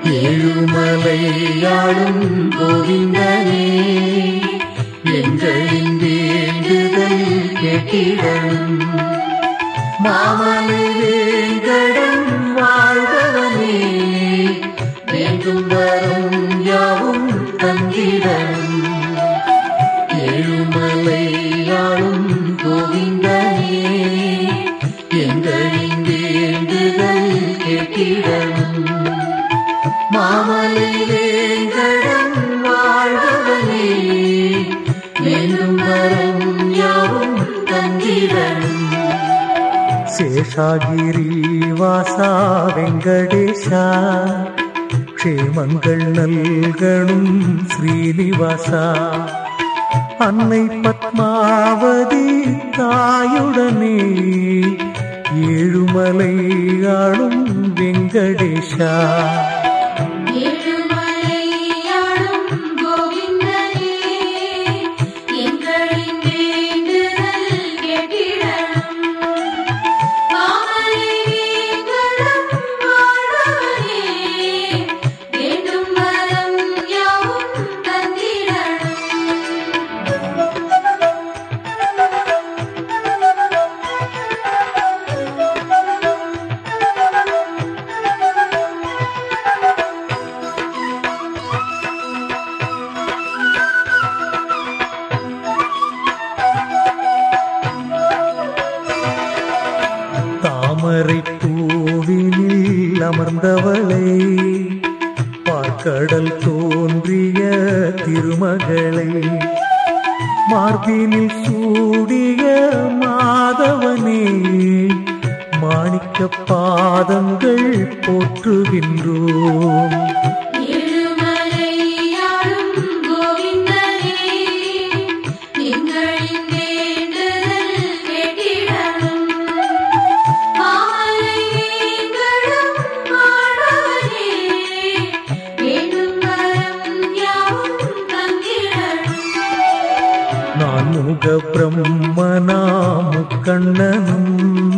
ஏழுமலையாளும் கோவிந்தனே எங்களின் வேண்டுதல் கேட்டிடணும் மாமலை வேங்கடம் வாழ்பவனே வேண்டும் வரும் யாவும் தந்திடணும் ஏழுமலையாளும் கோவிந்தனே எங்களின் வேண்டுதல் கேட்டிடணும் மாமலை வேங்கடம் வாழ்பவனே வேண்டும் வரும் யாவும் தந்திடணும் சேஷாகிரி வாசா வெங்கடேஷா க்ஷேமங்கள் நல்கணும் ஸ்ரீனிவாசா அன்னை பத்மாவதி தாயுடனே ஏழுமலை ஆளும் வெங்கடேஷா ஏழுமலையாளும் கோவிந்தனே எங்களின் வேண்டுதல் கேட்டிடணும் மாமலை வேங்கடம் வாழ்பவனே வேண்டும் வரம் யாவும் தந்திடணும் தாமரை பூவினில் அமர்ந்தவளை பார்க்கடல் தோன்றிய திருமகளை மார்பினில் சூடிய மாதவனே மாணிக்க பாதங்கள் போற்றுகின்றோம் ஏழுமலையாளும் கோவிந்தனே எங்களின் வேண்டுதல் கேட்டிடணும் மாமலை வேங்கடம் ஆழ்பவனே வேண்டும் வரம் யாவும் தந்திடணும் நான் முக பிரம்மனாமு கண்ணனும்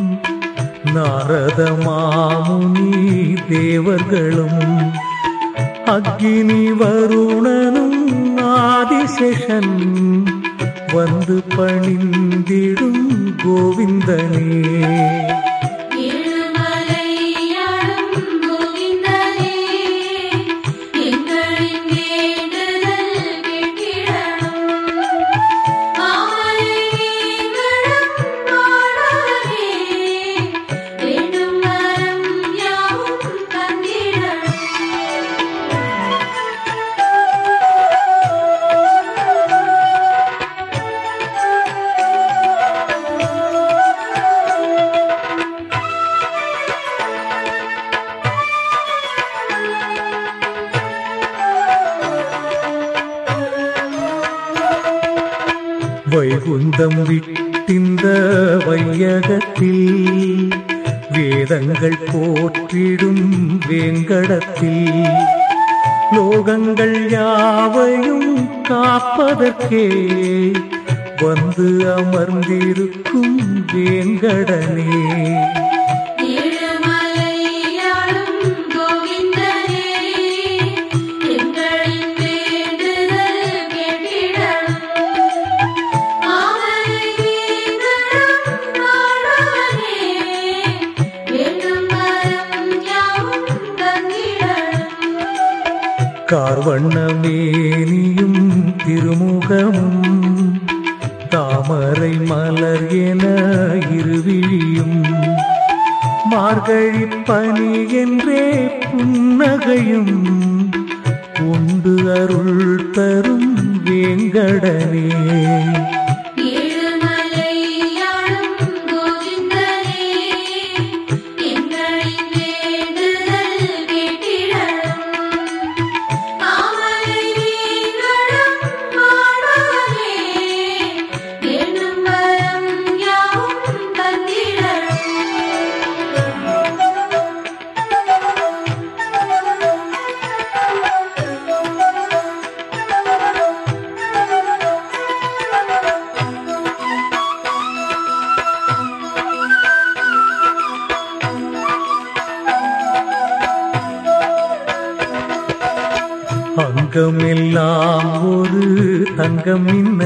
நாரத மாமுனி தேவர்களும் அக்னி வருணனும் ஆதிசேஷன் வந்து பணிந்திடும் கோவிந்தனே ஏழுமலையாளும் கோவிந்தனே எங்களின் வேண்டுதல் கேட்டிடணும் மாமலை வேங்கடம் ஆழ்பவனே வேண்டும் வரம் யாவும் தந்திடணும் வைகுந்தம் விட்டிந்த வையகத்தில் வேதங்கள் போற்றிடும் வேங்கடத்தில் லோகங்கள் யாவையும் காப்பதற்கே வந்து அமர்ந்திருக்கும் வேங்கடனே ஏழுமலையாளும் கோவிந்தனே எங்களின் வேண்டுதல் கேட்டிடணும் மாமலை வேங்கடம் ஆழ்பவனே வேண்டும் வரம் யாவும் தந்திடணும் கார்வண்ண மேனியும் திருமுகமும் தாமரை மலர் என இருவிழியும் மார்கழி பனி என்றே புன்னகையும் உண்டு அருள் தரும் வேங்கடனே ஏழுமலையாளும் கோவிந்தனே எங்களின் வேண்டுதல் கேட்டிடணும் மாமலை வேங்கடம் ஆழ்பவனே வேண்டும் வரம் யாவும் தந்திடணும் ஏழுமலையாளும் அங்கமெல்லாம் ஒரு தங்கம் மின்ன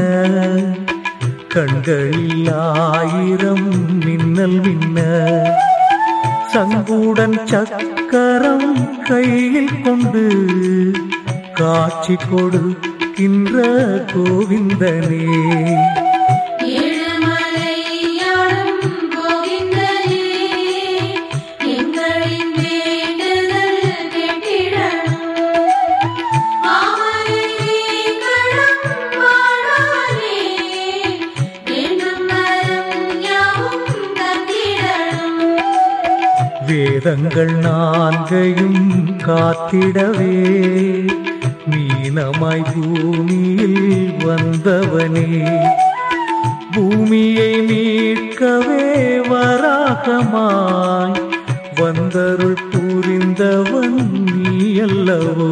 கண்களில் ஆயிரம் மின்னல் மின்ன சங்குடன் சக்கரம் கையில் கொண்டு காட்சி கொடுக்கின்ற கோவிந்தனே ஏழுமலையாளும் கோவிந்தனே, எங்களின் வேண்டுதல் கேட்டிடணும். மாமலை நீங்களும் வாழ்வானே, வேண்டும் வரம் யாவும் தந்திடணும். வேதங்கள் நான்கையும் காத்திடவே மீனமாய் பூமியில் வந்தவனே பூமியை மீட்கவே வராகமாய் வந்தருள் புரிந்தவன் நீ அல்லவோ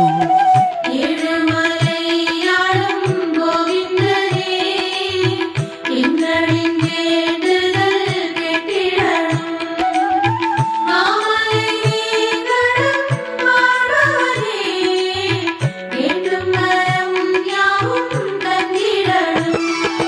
ஏழுமலையாளும் கோவிந்தனே, எங்களின் வேண்டுதல் கேட்டிடணும். மாமலை நீங்களும் வாழ்வானே, வேண்டும் வரம் யாவும் தந்திடணும்.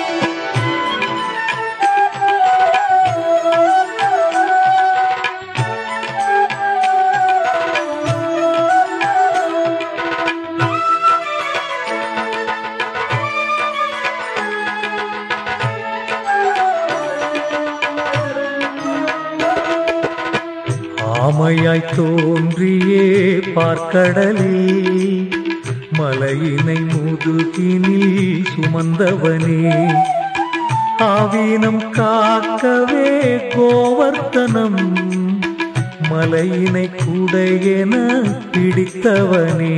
ஆமையாய் தோன்றியே பார்க்கடலில் மலையினை முதுகினில் சுமந்தவனே ஆவீனம் காக்கவே கோவர்த்தனம் மலையினை குடையென பிடித்தவனே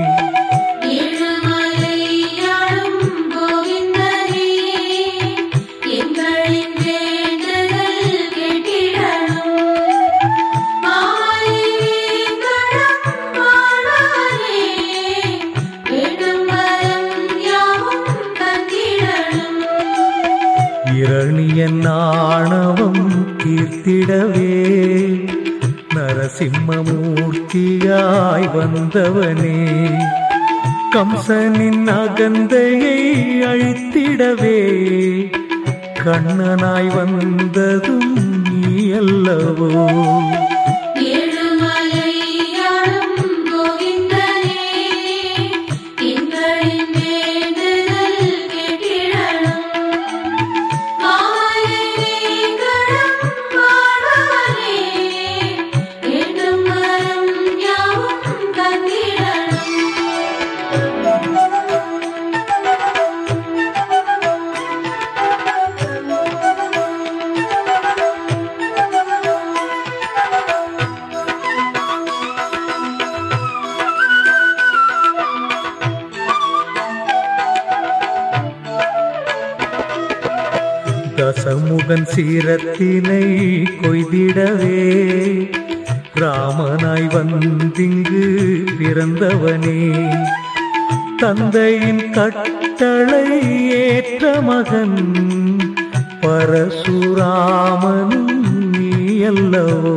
ஏழுமலையாளும் கோவிந்தனே, எங்களின் வேண்டுதல் கேட்டிடணும். மாமலை நீங்களும் வாழ்வானே, வேண்டும் வரம் யாவும் தந்திடணும். இரணியன் ஆணவம் தீர்த்திடவே நரசிம்மமூர்த்தியாய் வந்தவனே கம்சனின் அகந்தையை அழித்திடவே கண்ணனாய் வந்ததும் நீ அல்லவோ ஏழுமலையாளும் கோவிந்தனே, எங்களின் வேண்டுதல் கேட்டிடணும். மாமலை நீங்களும் வாழ்வானே, வேண்டும் வரம் யாவும் தந்திடணும். தசமுகன் சீரத்தினை கொய்திடவே ராமனாய் வந்திங்கு பிறந்தவனே தந்தையின் கட்டளை ஏற்ற மகன் பரசுராமனும் நீ அல்லவோ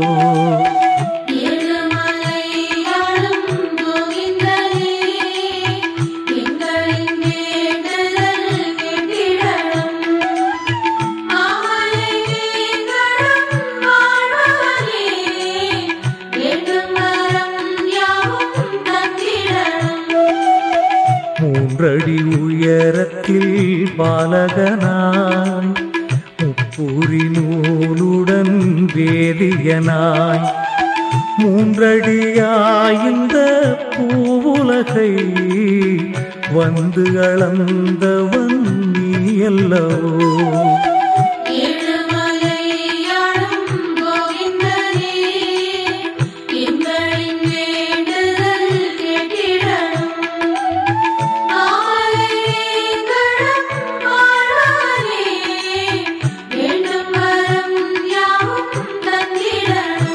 ஏழுமலையாளும் கோவிந்தனே, எங்களின் வேண்டுதல் கேட்டிடணும். மாமலை நீங்களும் வாழ்வானே, வேண்டும் வரம் யாவும் தந்திடணும். மூன்றடி உயரத்தில் பாலகனாய் முப்புரி நூலுடன் வேதியனாய் மூன்றடியாய் இந்த பூவுலகை வந்து அளந்தவன் நீ அல்லவோ ஏழுமலையாளும் கோவிந்தனே, எங்களின் வேண்டுதல் கேட்டிடணும். மாமலை நீங்களும் வாழ்வானே, வேண்டும் வரம் யாவும் தந்திடணும்.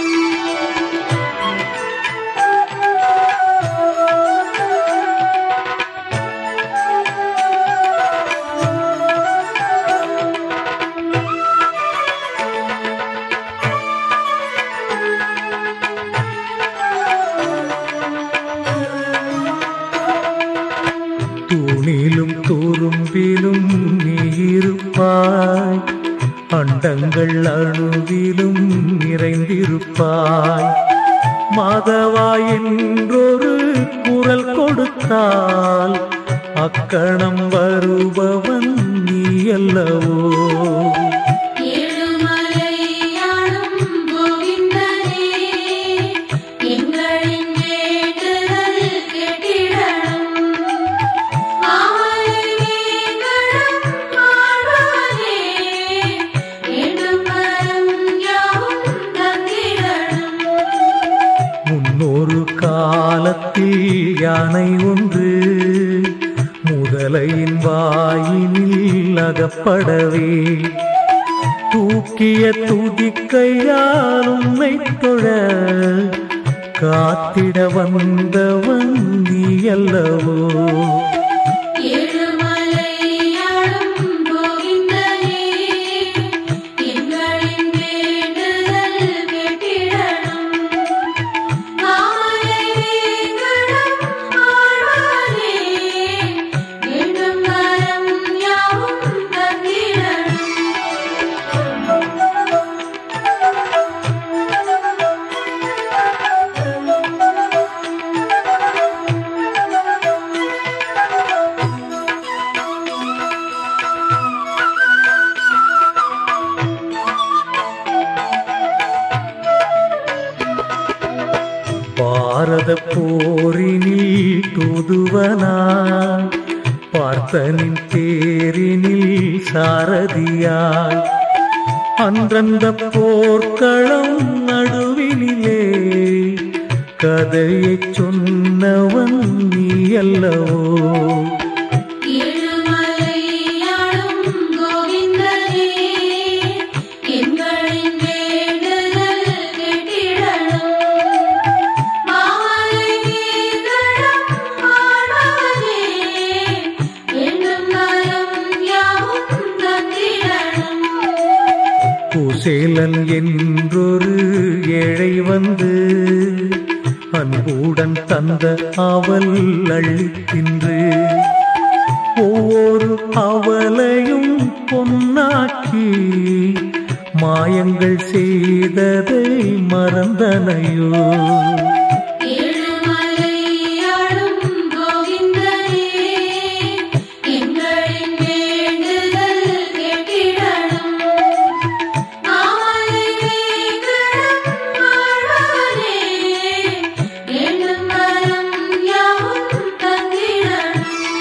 அண்டங்கள் அணுவிலும் நிறைந்திருப்பாய் மாதவா என்றொரு குரல் கொடுத்தால் அக்கணம் வருபவன் நீ அல்லவோ ஏழுமலையாளும் கோவிந்தனே எங்களின் வேண்டுதல் கேட்டிடணும் மாமலை வேங்கடம் ஆழ்வானே வேண்டும் வரம் யாவும் தந்திடணும் முன்னொரு காலத்தில் யானை ஒன்று முதலையின் வாயினில் அகப்படவே தூக்கிய துதிக்கையால் உன்னை தொழ காத்திட வந்தவன் நீ அல்லவோ ஏழுமலையாளும் கோவிந்தனே எங்களின் வேண்டுதல் கேட்டிடணும் மாமலை வேங்கடம் ஆழ்வானே வேண்டும் வரம் யாவும் தந்திடணும் பாரத போரினில் தூதுவனாய் பார்த்தனின் தேரினில் சாரதியாய் அன்றந்த போர்க்களம் நடுவினிலே கதையைச் சொன்னவன் நீ அல்லவோ ஏழுமலையாளும் கோவிந்தனே எங்களின் வேண்டுதல் கேட்டிடணும் மாமலை வேங்கடம் ஆழ்வானே வேண்டும் வரம் யாவும் தந்திடணும் குசேலன் என்றொரு ஏழை வந்து அன்புடன் தந்த அவல் அள்ளித் தின்று ஒவ்வொரு அவலையும் பொன்னாக்கி மாயங்கள் செய்ததை மறந்தனையோ ஏழுமலையாளும் கோவிந்தனே எங்களின் வேண்டுதல் கேட்டிடணும் மாமலை வேங்கடம் ஆழ்வானே வேண்டும் வரம் யாவும் தந்திடணும்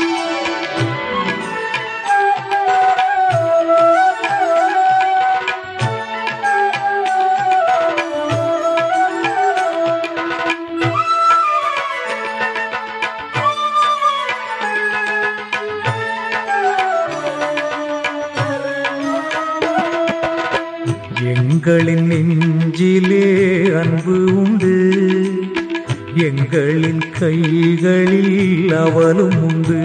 எங்களின் நெஞ்சிலே அன்பு உண்டு எங்களின் கைகளில் அவலும் உண்டு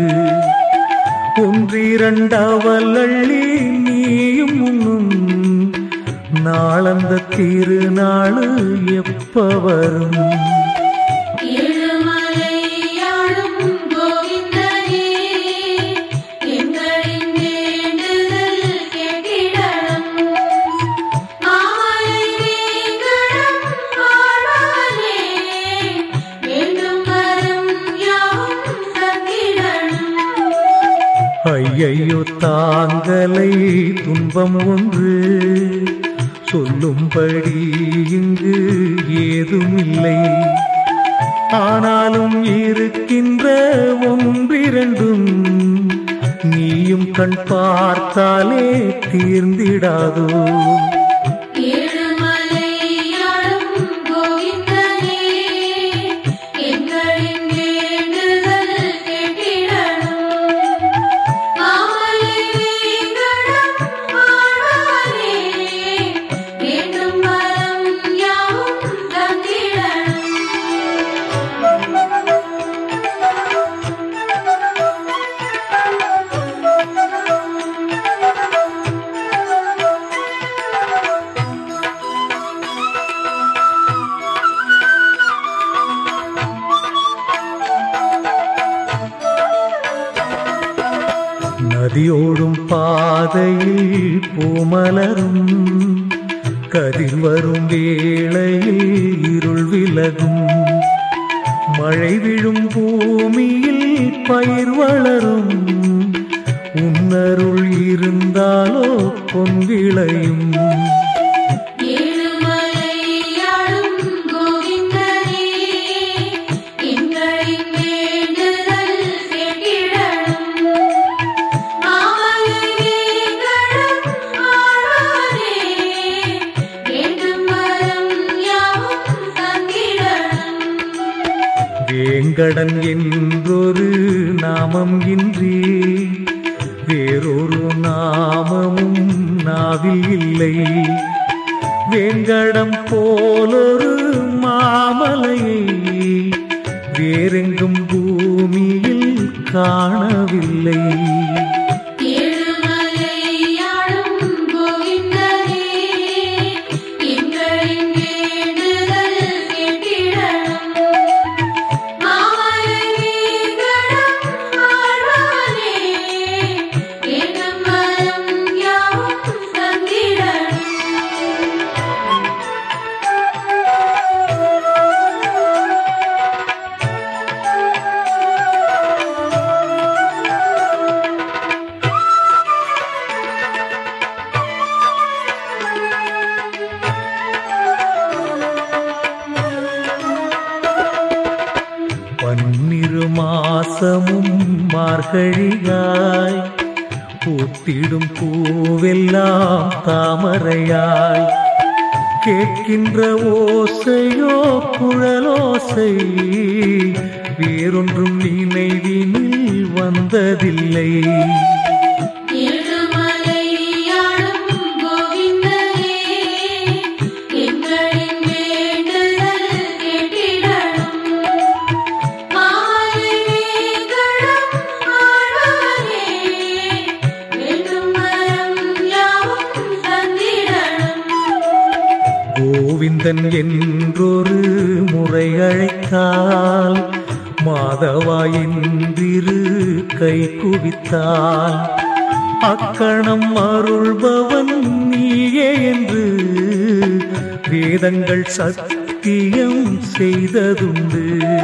ஒன்றிரண்டவல் அள்ளி நீயும் உண்ணும் நாளந்த திருநாளு எப்ப வரும் ஏழுமலையாளும் கோவிந்தனே எங்களின் வேண்டுதல் கேட்டிடணும் மாமலை வேங்கடம் ஆழ்வானே வேண்டும் வரம் யாவும் தந்திடணும் ஐயையோ தாங்கலை துன்பம் ஒன்று சொல்லும்படி இங்கு ஏதுமில்லை ஆனாலும் இருக்கின்ற ஒன்றிரண்டும் நீயும் கண் பார்த்தாலே தீர்ந்திடாதோ ஏழுமலையாளும் கோவிந்தனே எங்களின் வேண்டுதல் கேட்டிடணும் மாமலை வேங்கடம் ஆழ்வானே வேண்டும் வரம் யாவும் தந்திடணும் நதியோடும் பாதையில் பூமலரும் கதிர் வரும் வேளையில் இருள் விலகும் மழை விழும் பூமியில் பயிர் வளரும் உன்னருள் இருந்தாலோ பொன் விளையும் ஏழுமலையாளும் கோவிந்தனே எங்களின் வேண்டுதல் கேட்டிடணும் மாமலை வேங்கடம் ஆழ்வானே வேண்டும் வரம் யாவும் தந்திடணும் வேங்கடன் என்றொரு நாமம் இன்றி வேறொரு நாமமும் நாவில் இல்லை வேங்கடம் போலொரு மாமலையை வேறெங்கும் பூமியில் காணவில்லை ஏழுமலையாளும் கோவிந்தனே எங்களின் வேண்டுதல் கேட்டிடணும் மாமலை வேங்கடம் ஆழ்வானே வேண்டும் வரம் யாவும் தந்திடணும் பன்னிரு மாசமும் மார்கழியாய் பூத்திடும் பூவெல்லாம் தாமரையாய் கேட்கின்ற ஓசையோ குழலோசை வேறொன்றும் நினைவினில் வந்ததில்லை ஏழுமலையாளும் கோவிந்தனே எங்களின் வேண்டுதல் கேட்டிடணும் மாலை வேங்கடம் ஆழ்வானே வேண்டும் வரம் யாவும் தந்திடணும் கோவிந்தன் என்றொரு முறை அழைத்தால் மாதவா என்றிரு கை குவித்தால் அக்கணம் அருள்பவன் நீயே என்று வேதங்கள் சத்தியம் செய்ததுண்டு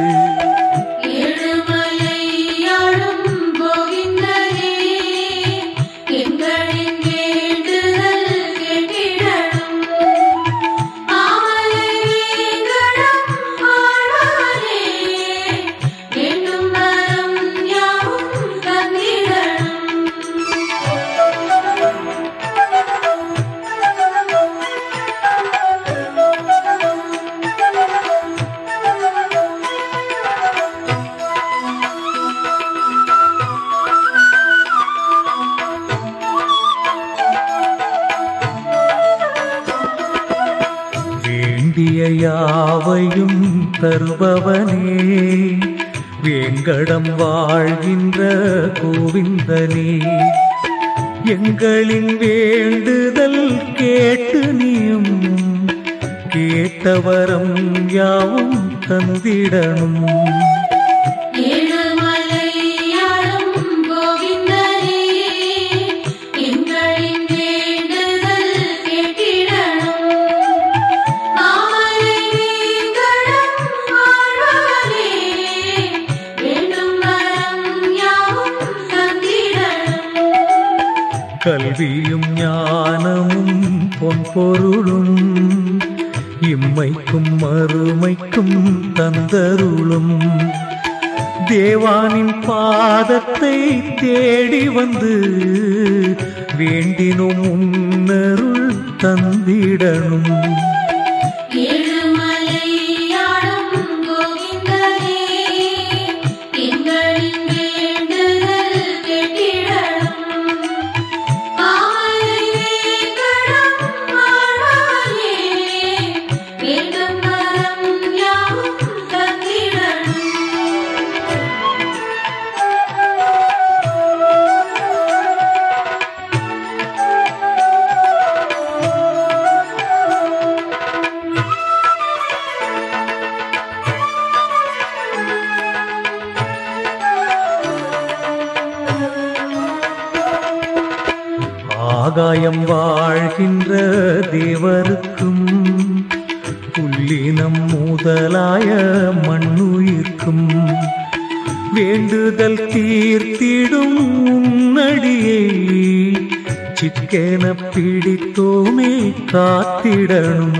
ஏழுமலையாளும் கோவிந்தனே எங்களின் வேண்டுதல் கேட்டிடணும் மாமலை வேங்கடம் ஆழ்வானே வேண்டும் வரம் யாவும் தந்திடணும் வேண்டிய யாவையும் தருபவனே வேங்கடம் வாழ்கின்ற கோவிந்தனே எங்களின் வேண்டுதல் கேட்டு நீயும் கேட்டவரம் யாவும் தந்திடணும் ஏழுமலையாளும் கோவிந்தனே எங்களின் வேண்டுதல் கேட்டிடணும் மாமலை வேங்கடம் ஆழ்வானே வேண்டும் வரம் யாவும் தந்திடணும் கல்வியும் ஞானமும் பொன் பொருளும் இம்மைக்கும் மறுமைக்கும் தந்தருளும் தேவானின் பாதத்தை தேடி வந்து வேண்டினும் முன்னருள் தந்திடணும் ஏழுமலையாளும் கோவிந்தனே எங்களின் வேண்டுதல் கேட்டிடணும் மாமலை வேங்கடம் ஆழ்வானே வேண்டும் வரம் யாவும் தந்திடணும் ஆகாயம் வாழ்கின்ற தேவருக்கும் புல்லினம் முதலாய மண்ணுயிர்க்கும் வேண்டுதல் தீர்த்திடும் உன்னடியை சிக்கென பிடித்தோமே காத்திடணும்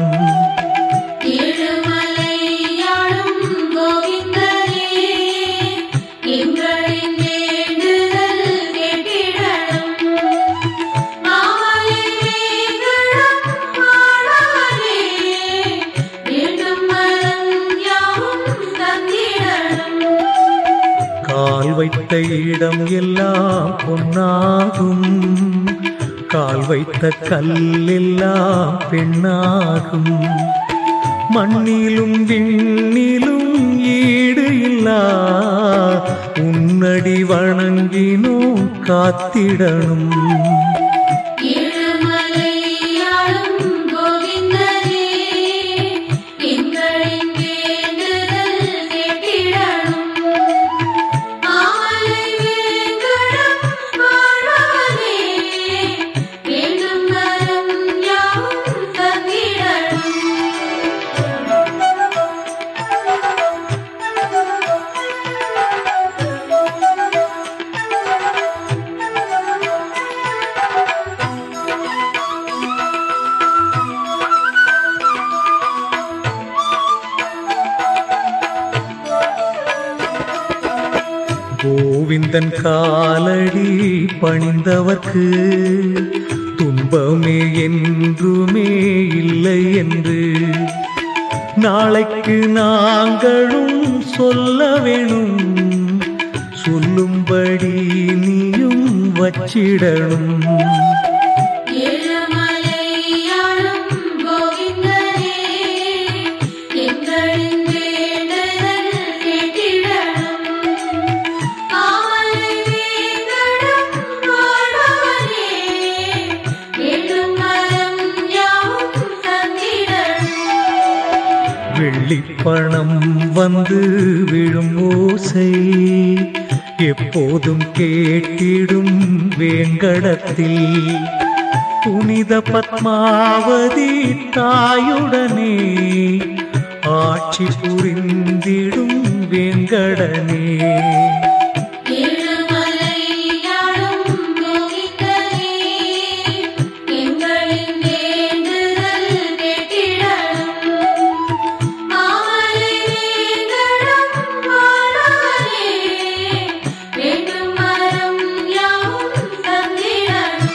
திருமலையாளும் கோவிந்தனே எங்களின் வேண்டுதல் கேட்டிடணும் மாமலை வேங்கடம் ஆடவனே வேண்டும் மரம் யாவும் தந்திடணும் கால் வைத்த இடம் எல்லாம் பொன்னாகும் கால் வைத்த கல்லெல்லாம் பெண்ணாகும் மண்ணிலும் விண்ணிலும் ஈடு இல்லா உன்னடி வணங்கினோம் காத்திடணும் திருமலையாளும் கோவிந்தனே எங்களின் வேண்டுதல் கேட்டிடணும் மாமலை வேங்கடம் ஆடவனே வேண்டும் மரம் யாவும் தந்திடணும் கோவிந்தன் காலடி பணிந்தவர்க்கு துன்பமே என்றுமே இல்லை என்று நாளைக்கு நாங்களும் சொல்ல வேணும் சொல்லும்படி நீயும் வச்சிடணும் திருமலையாளும் கோவிந்தனே எங்களின் வேண்டுதல் கேட்டிடணும் மாமலை வேங்கடம் ஆடவனே வேண்டும் மரம் யாவும் தந்திடணும் வெள்ளிப்பணம் வந்து விழும் ஓசை எப்போதும் கேட்டிடும் வேங்கடத்தில் புனித பத்மாவதி தாயுடனே ஆட்சி புரிந்திடும் வேங்கடனே திருமலையாளும் கோவிந்தனே எங்களின் வேண்டுதல் கேட்டிடணும் மாமலை வேங்கடம் ஆடவனே வேண்டும் மரம் யாவும் தந்திடணும்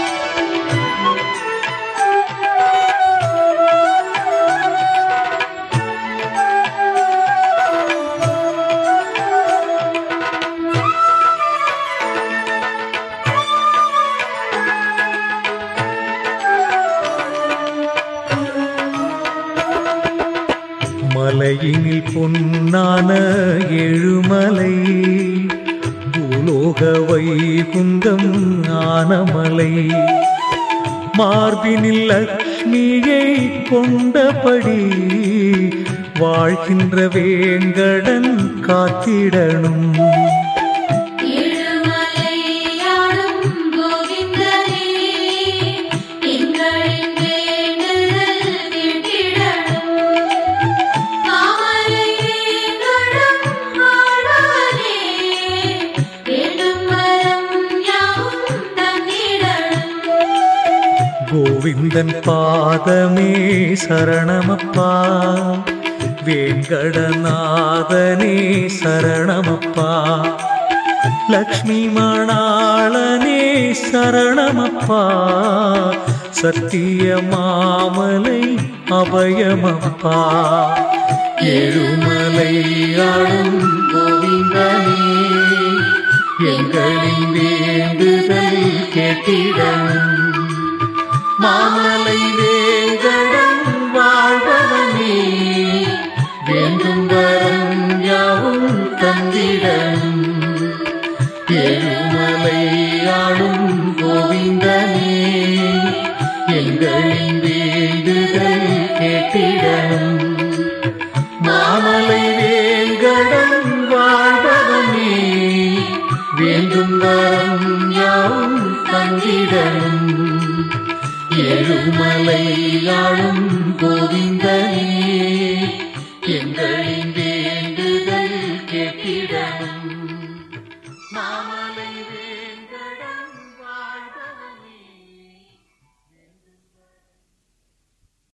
மலையினில் பொன்னான எழுமலை பூலோக வைகுந்தம் ஆனமலை மார்பினில் லக்ஷ்மியை கொண்டபடி வாழ்கின்ற வேங்கடன் காத்திடணும் திருமலையாளும் கோவிந்தனே எங்களின் வேண்டுதல் கேட்டிடணும் மாமலை வேங்கடம் ஆடவனே வேண்டும் மரம் யாவும் தந்திடணும் கோவிந்தன் பாதமே சரணமப்பா வேங்கடநாதனே சரணமப்பா லக்ஷ்மி மணாளனே சரணமப்பா சத்திய மாமலை அபயமப்பா ஏழுமலை ஆளும் கோவிந்தனே எங்களின் வேண்டுதல் கேட்டிடணும் மாமலை வேங்கடம் வாழ்பவனே வேண்டும் வரம் யாவும் தந்திடணும் ஏழுமலை ஆளும் கோவிந்தனே எங்களின் வேண்டுதல் கேட்டிடணும் மாமலை வேங்கடம் வாழ்பவனே வேண்டும் வரம் யாவும் தந்திடணும் கோவிந்த